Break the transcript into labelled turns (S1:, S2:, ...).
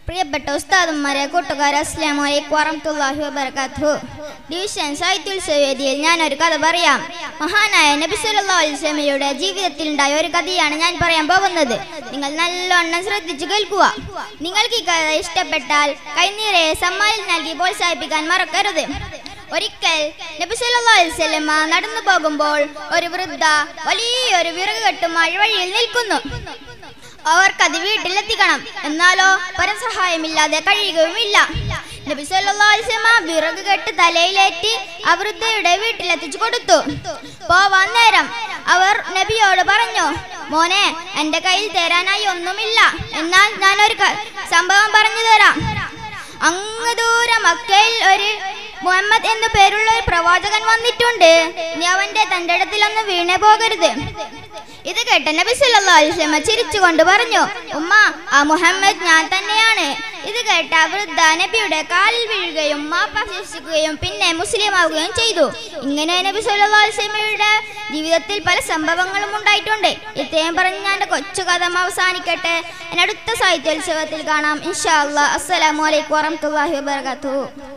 S1: പ്രിയപ്പെട്ട ഉസ്താദന്മാരെ കൂട്ടുകാരെ അസ്ലാം വലൈക്കും വറഹ്മത്തുള്ളാഹി വബറകാതുഹു ഡിവിഷൻ സാഹിത്യോത്സവ വേദിയിൽ ഞാൻ ഒരു കഥ പറയാം മഹാനായ നബി സല്ലല്ലാഹു അലൈഹി വസല്ലമയുടെ ജീവിതത്തിൽ ഉണ്ടായ ഒരു കഥയാണ് ഞാൻ പറയാൻ പോകുന്നത് നിങ്ങൾ നല്ലോണം ശ്രദ്ധിച്ചു കേൾക്കുക നിങ്ങൾക്ക് ഈ കഥ ഇഷ്ടപ്പെട്ടാൽ കൈനീരെ സമ്മാനം നൽകി പ്രോത്സാഹിപ്പിക്കാൻ മറക്കരുത് ഒരിക്കൽ നബി സല്ലല്ലാഹു അലൈഹി വസല്ലമ നടന്നു പോകുമ്പോൾ ഒരു വൃദ്ധ വലിയൊരു വിറക് കെട്ടുമായി വഴിയിൽ നിൽക്കുന്നു അവർക്കത് വീട്ടിലെത്തിക്കണം എന്നാലോ പരസഹായമില്ലാതെ കഴിയുകയുമില്ല നബി സല്ലല്ലാഹു അലൈഹി വസല്ലമ വിറക് കെട്ട് തലയിലേറ്റി ആ വൃദ്ധയുടെ വീട്ടിലെത്തിച്ചു കൊടുത്തു പോവാൻ നേരം അവർ നബിയോട് പറഞ്ഞു മോനെ എന്റെ കയ്യിൽ തരാനായി ഒന്നുമില്ല എന്നാൽ ഞാനൊരു ക- സംഭവം പറഞ്ഞു തരാം അങ്ങ് ദൂരെ മക്കയിൽ ഒരു മുഹമ്മദ് എന്നു പേരുള്ള ഒരു പ്രവാചകൻ വന്നിട്ടുണ്ട് നീ അവന്റെ തന്റെ ഇടത്തിലൊന്ന് വീണേ പോകരുത് ഇത് കേട്ട നബി സല്ലല്ലാഹു അലൈഹി വസല്ലമ ചിരിച്ചുകൊണ്ട് പറഞ്ഞു ഉമ്മ ആ മുഹമ്മദ് ഞാൻ തന്നെയാണ് ഇത് കേട്ട ആ വൃദ്ധ നബിയുടെ കാലിൽ വീഴുകയും മാപ്പാശിക്കുകയും പിന്നെ മുസ്ലിം ആവുകയും ചെയ്തു ഇങ്ങനെ നബി സല്ലല്ലാഹു അലൈഹി വസല്ലമയുടെ ജീവിതത്തിൽ പല സംഭവങ്ങളും ഉണ്ടായിട്ടുണ്ട് ഇത്രയും പറഞ്ഞ് ഞാൻ എൻ്റെ കൊച്ചു കഥ അവസാനിക്കട്ടെ എന്നെ അടുത്ത സാഹിത്യോത്സവത്തിൽ കാണാം ഇൻഷാ അല്ലാ അസ്സലാമു അലൈക്കും വറഹ്മത്തുള്ളാഹി വബറകാതുഹു